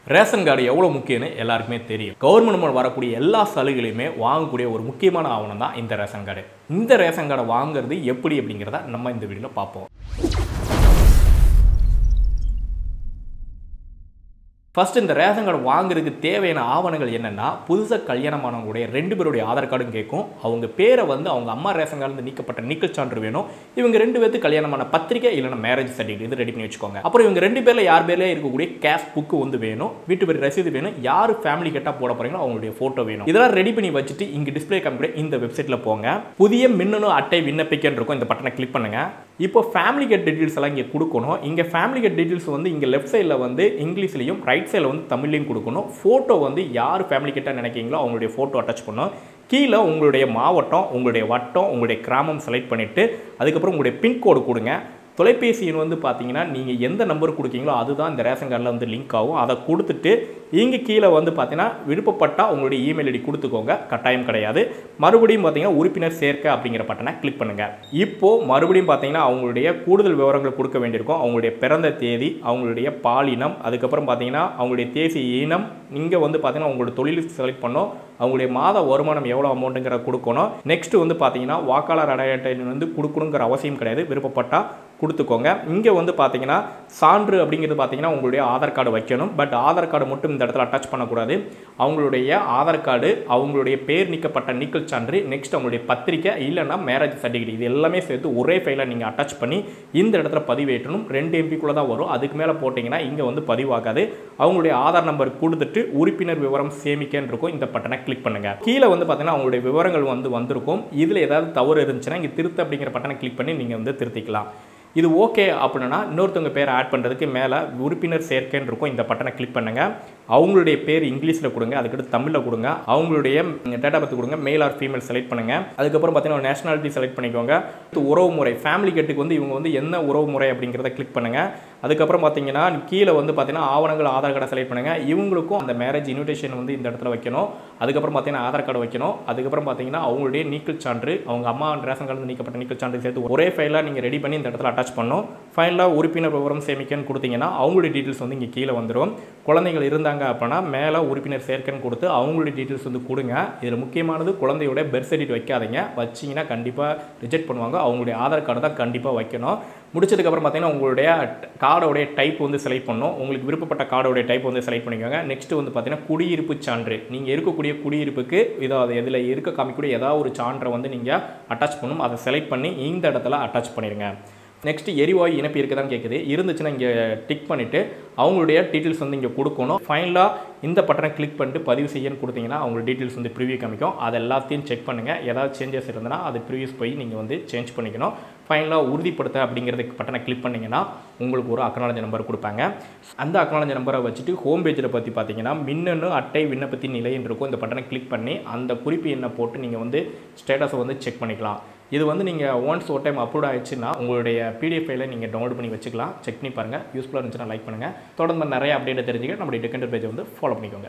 ration card எவ்வளோ முக்கியம்னு எல்லாருக்குமே தெரியும் கவர்மெண்ட் மூலம் வரக்கூடிய எல்லா சலுகைகளையுமே வாங்கக்கூடிய ஒரு முக்கியமான ஆவணம் தான் இந்த ரேஷன் கார்டு இந்த ரேஷன் கார்டை வாங்குறது எப்படி அப்படிங்கிறத நம்ம இந்த வீடியோவில் பார்ப்போம் ஃபர்ஸ்ட் இந்த ரேஷன் கார்டு வாங்குறதுக்கு தேவையான ஆவணங்கள் என்னென்னா புதுசாக கல்யாணமானவங்களுடைய ரெண்டு பேருடைய ஆதார் கார்டும் கேட்கும் அவங்க பேரை வந்து அவங்க அம்மா ரேஷன் கார்டு நீக்கப்பட்ட நீக்கல் சான்று வேணும் இவங்க ரெண்டு பேருக்கு கல்யாணமான பத்திரிக்கை இல்லைன்னா மேரேஜ் சர்டிஃபிகேட் இது ரெடி பண்ணி வச்சுக்கோங்க அப்புறம் இவங்க ரெண்டு பேரில் யார் பேர்ல இருக்கக்கூடிய கேஷ் புக்கு வந்து வேணும் வீட்டு பேர் ரசீது வேணும் யார் ஃபேமிலி கெட்டாக போட போறீங்களோ அவங்களுடைய ஃபோட்டோ வேணும் இதெல்லாம் ரெடி பண்ணி வச்சுட்டு இங்கே டிஸ்பிளே காமிக்கிற இந்த வெப்சைட்டில் போங்க புதிய மின்னணு அட்டை விண்ணப்பிக்கன்னு இருக்கும் இந்த பட்டனை கிளிக் பண்ணுங்க இப்போ ஃபேமிலி கெட் டீட்டெயில்ஸ் எல்லாம் இங்கே கொடுக்கணும் இங்கே ஃபேமிலி கெட் டீட்டெயில்ஸ் வந்து இங்கே லெஃப்ட் சைடில் வந்து இங்கிலீஷ்லையும் ரைட் சைடில் வந்து தமிழ்லையும் கொடுக்கணும் ஃபோட்டோ வந்து யார் ஃபேமிலி கிட்ட நினைக்கிறீங்களோ அவங்களுடைய ஃபோட்டோ அட்டாச் பண்ணணும் கீழே உங்களுடைய மாவட்டம் உங்களுடைய வட்டம் உங்களுடைய கிராமம் செலக்ட் பண்ணிவிட்டு அதுக்கப்புறம் உங்களுடைய பின்கோடு கொடுங்க தொலைபேசி எண் வந்து பார்த்தீங்கன்னா நீங்கள் எந்த நம்பர் கொடுக்கீங்களோ அதுதான் இந்த ரேஷன் கார்டில் வந்து லிங்க் ஆகும் அதை கொடுத்துட்டு இங்கே கீழே வந்து பார்த்தீங்கன்னா விருப்பப்பட்டால் உங்களுடைய இமெயில் ஐடி கொடுத்துக்கோங்க கட்டாயம் கிடையாது மறுபடியும் பார்த்தீங்கன்னா உறுப்பினர் சேர்க்க அப்படிங்கிற பட்டனை கிளிக் பண்ணுங்கள் இப்போது மறுபடியும் பார்த்தீங்கன்னா அவங்களுடைய கூடுதல் விவரங்கள் கொடுக்க வேண்டியிருக்கும் அவங்களுடைய பிறந்த தேதி அவங்களுடைய பாலினம் அதுக்கப்புறம் பார்த்தீங்கன்னா அவங்களுடைய தேசிய இனம் இங்கே வந்து பார்த்தீங்கன்னா உங்களோட தொழில் செலக்ட் பண்ணோம் அவங்களுடைய மாத வருமானம் எவ்வளோ அமௌண்ட்டுங்கிற கொடுக்கணும் நெக்ஸ்ட் வந்து பார்த்தீங்கன்னா வாக்காளர் அடைய அட்டை வந்து கொடுக்கணுங்கிற அவசியம் கிடையாது விருப்பப்பட்டால் கொடுத்துக்கோங்க இங்கே வந்து பார்த்தீங்கன்னா சான்று அப்படிங்கிறது பார்த்தீங்கன்னா உங்களுடைய ஆதார் கார்டு வைக்கணும் பட் ஆதார் கார்டு மட்டும் இந்த இடத்துல அட்டாச் பண்ணக்கூடாது அவங்களுடைய ஆதார் கார்டு அவங்களுடைய பேர் நீக்கப்பட்ட நீக்கல் சான்று நெக்ஸ்ட் அவங்களுடைய பத்திரிக்கை இல்லைன்னா மேரேஜ் சர்டிஃபிகேட் இது எல்லாமே சேர்த்து ஒரே ஃபைலை நீங்கள் அட்டாச் பண்ணி இந்த இடத்துல பதிவேற்றணும் ரெண்டு எம்பிக்குள்ளே தான் வரும் அதுக்கு மேலே போட்டிங்கன்னா இங்கே வந்து பதிவாகாது அவங்களுடைய ஆதார் நம்பர் கொடுத்துட்டு உறுப்பினர் விவரம் சேமிக்கன்னு இருக்கும் இந்த பட்டனை கிளிக் பண்ணுங்க கீழே வந்து பார்த்தீங்கன்னா அவங்களுடைய விவரங்கள் வந்து வந்திருக்கும் இதில் ஏதாவது தவறு இருந்துச்சுன்னா இங்கே திருத்த அப்படிங்கிற பட்டனை கிளிக் பண்ணி நீங்கள் வந்து திருத்திக்கலாம் இது ஓகே அப்படின்னா இன்னொருத்தவங்க பேரை ஆட் பண்ணுறதுக்கு மேலே உறுப்பினர் சேர்க்கைன்னு இருக்கும் இந்த பட்டனை கிளிக் பண்ணுங்கள் அவங்களுடைய பேர் இங்கிலீஷில் கொடுங்க அதுக்கடுத்து தமிழில் கொடுங்க அவங்களுடைய டேட்டா பற்றி கொடுங்க மேல் ஆர் ஃபீமேல் செலக்ட் பண்ணுங்கள் அதுக்கப்புறம் பார்த்தீங்கன்னா நேஷனாலிட்டி செலக்ட் பண்ணிக்கோங்க உறவு முறை ஃபேமிலி கெட்டுக்கு வந்து இவங்க வந்து என்ன உறவு முறை அப்படிங்கிறத கிளிக் பண்ணுங்கள் அதுக்கப்புறம் பார்த்தீங்கன்னா கீழே வந்து பார்த்தீங்கன்னா ஆவணங்கள் ஆதார் கார்டை செலக்ட் பண்ணுங்கள் இவங்களுக்கும் அந்த மேரேஜ் இன்விடேஷன் வந்து இந்த இடத்துல வைக்கணும் அதுக்கப்புறம் பார்த்தீங்கன்னா ஆதார் கார்டு வைக்கணும் அதுக்கப்புறம் பார்த்தீங்கன்னா அவங்களுடைய நீக்கல் சான்று அவங்க அம்மா ரேஷன் கார்டு நீக்கப்பட்ட நீக்கல் சான்று சேர்த்து ஒரே ஃபைலாக நீங்கள் ரெடி பண்ணி இந்த இடத்துல அட்டாச் பண்ணணும் ஃபைனலாக உறுப்பினர் விவரம் சேமிக்கன்னு கொடுத்தீங்கன்னா அவங்களுடைய டீட்டெயில்ஸ் வந்து இங்கே கீழே வந்துடும் குழந்தைகள் இருந்தாங்க அப்படின்னா மேலே உறுப்பினர் சேர்க்கன்னு கொடுத்து அவங்களுடைய டீட்டெயில்ஸ் வந்து கொடுங்க இதில் முக்கியமானது குழந்தையோட பெர்த் சர்டிஃபிகேட் வைக்காதீங்க வச்சிங்கன்னா கண்டிப்பாக ரிஜெக்ட் பண்ணுவாங்க அவங்களுடைய ஆதார் கார்டு தான் கண்டிப்பாக வைக்கணும் முடிச்சதுக்கப்புறம் பார்த்தீங்கன்னா உங்களுடைய கார்டோடைய டைப் வந்து செலக்ட் பண்ணணும் உங்களுக்கு விருப்பப்பட்ட கார்டோடைய டைப் வந்து செலக்ட் பண்ணிக்கோங்க நெக்ஸ்ட் வந்து பார்த்தீங்கன்னா குடியிருப்பு சான்று நீங்கள் இருக்கக்கூடிய குடியிருப்புக்கு இதாவது இதில் இருக்க காமிக்கக்கூடிய ஏதாவது ஒரு சான்றை வந்து நீங்கள் அட்டாச் பண்ணணும் அதை செலக்ட் பண்ணி இந்த இடத்துல அட்டாச் பண்ணிடுங்க நெக்ஸ்ட் எரிவாயு இணைப்பு இருக்குதான்னு கேட்குது இருந்துச்சுன்னா இங்கே டிக் பண்ணிவிட்டு அவங்களுடைய டீட்டெயில்ஸ் வந்து இங்கே கொடுக்கணும் ஃபைனலாக இந்த பட்டனை கிளிக் பண்ணிட்டு பதிவு செய்யன்னு கொடுத்தீங்கன்னா அவங்களோட டீட்டெயில்ஸ் வந்து ப்ரிவியூ காமிக்கும் அது எல்லாத்தையும் செக் பண்ணுங்கள் ஏதாவது சேஞ்சஸ் இருந்ததுன்னா அது ப்ரிவியூஸ் போய் நீங்கள் வந்து சேஞ்ச் பண்ணிக்கணும் ஃபைனலாக உறுதிப்படுத்த அப்படிங்கிறதுக்கு பட்டனை கிளிக் பண்ணிங்கன்னா உங்களுக்கு ஒரு அக்னாலஜி நம்பர் கொடுப்பாங்க அந்த அக்னாலஜி நம்பரை வச்சுட்டு ஹோம் பேஜில் பற்றி பார்த்தீங்கன்னா மின்னணு அட்டை விண்ணப்பத்தின் நிலைன்னு இருக்கும் இந்த பட்டனை கிளிக் பண்ணி அந்த குறிப்பு எண்ணை போட்டு நீங்கள் வந்து ஸ்டேட்டஸை வந்து செக் பண்ணிக்கலாம் இது வந்து நீங்கள் ஒன்ஸ் ஒரு டைம் அப்லோட் ஆயிடுச்சுன்னா உங்களுடைய பிடிஎஃப் ஃபைலை நீங்கள் டவுன்லோட் பண்ணி வச்சுக்கலாம் செக் பண்ணி பாருங்கள் யூஸ்ஃபுல்லாக இருந்துச்சுன்னா லைக் பண்ணுங்கள் தொடர்ந்து நிறைய அப்டேட் தெரிஞ்சுக்க நம்மளுடைய டெக்கண்டர் பேஜை வந்து ஃபாலோ பண்ணிக்கோங்க